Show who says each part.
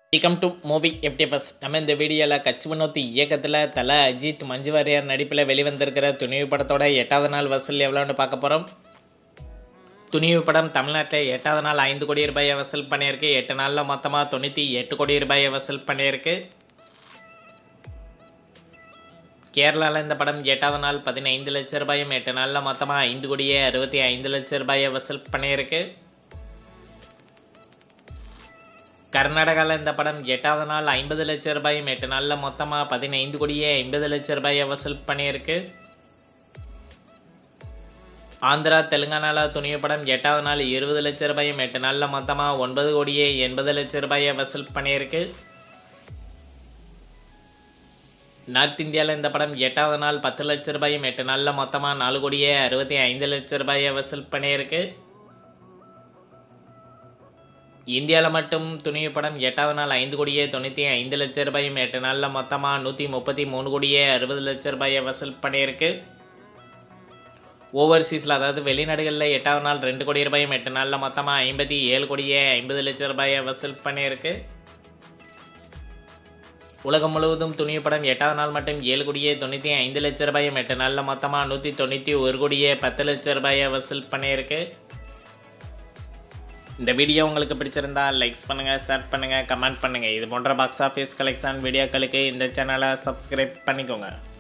Speaker 1: welcome to movie FDFS நம்ம இந்த வீடியோவில் கட்சி வினோத் இயக்கத்தில் தல அஜித் மஞ்சு வாரியார் நடிப்பில் வெளிவந்திருக்கிற துணிவு படத்தோட எட்டாவது நாள் வசூல் எவ்வளோன்னு பார்க்க போகிறோம் துணிவு படம் தமிழ்நாட்டில் எட்டாவது நாள் ஐந்து கோடி ரூபாயை வசூல் பண்ணியிருக்கு எட்டு நாளில் மொத்தமாக தொண்ணூற்றி எட்டு கோடி ரூபாயை வசூல் பண்ணியிருக்கு கேரளாவில் இந்த படம் எட்டாவது நாள் பதினைந்து லட்சம் ரூபாயும் எட்டு நாளில் மொத்தமாக ஐந்து கோடியே அறுபத்தி ஐந்து லட்சம் ரூபாயை வசூல் பண்ணியிருக்கு கர்நாடகாவில் இந்த படம் எட்டாவது நாள் ஐம்பது லட்சம் ரூபாயும் எட்டு நாளில் மொத்தமாக பதினைந்து கோடியே ஐம்பது லட்சம் ரூபாயை வசூல் பண்ணியிருக்கு ஆந்திரா தெலுங்கானாவில் துணிவு படம் எட்டாவது நாள் இருபது லட்சம் ரூபாயும் எட்டு நாளில் மொத்தமாக ஒன்பது கோடியே எண்பது லட்சம் ரூபாயை வசூல் பண்ணியிருக்கு நார்த் இந்தியாவில் இந்த படம் எட்டாவது நாள் பத்து லட்ச ரூபாயும் எட்டு நாளில் மொத்தமாக நாலு கோடியே அறுபத்தி ஐந்து லட்ச ரூபாயை வசூல் பண்ணியிருக்கு இந்தியாவில் மட்டும் துணிவு படம் எட்டாவது நாள் ஐந்து கோடியே தொண்ணூற்றி ஐந்து லட்ச ரூபாயும் எட்டு நாளில் மொத்தமாக நூற்றி முப்பத்தி மூணு கோடியே அறுபது லட்ச ரூபாயை வசூல் பண்ணியிருக்கு ஓவர்சீஸில் அதாவது வெளிநாடுகளில் எட்டாவது நாள் ரெண்டு கோடி ரூபாயும் எட்டு நாளில் மொத்தமாக ஐம்பத்தி ஏழு கோடியே ஐம்பது லட்ச ரூபாயை வசூல் பண்ணியிருக்கு உலகம் முழுவதும் துணிவு படம் எட்டாவது நாள் மட்டும் ஏழு கோடியே தொண்ணூற்றி ஐந்து லட்ச ரூபாயும் எட்டு நாளில் மொத்தமாக நூற்றி தொண்ணூற்றி ஒரு கோடியே பத்து லட்ச ரூபாயை வசூல் பண்ணியிருக்கு இந்த வீடியோ உங்களுக்கு பிடிச்சிருந்தா லைக்ஸ் பண்ணுங்கள் ஷேர் பண்ணுங்கள் கமெண்ட் பண்ணுங்கள் இது போன்ற பாக்ஸ் ஆஃபீஸ் கலெக்ஷன் வீடியோக்களுக்கு இந்த சேனலை சப்ஸ்கிரைப் பண்ணிக்கோங்க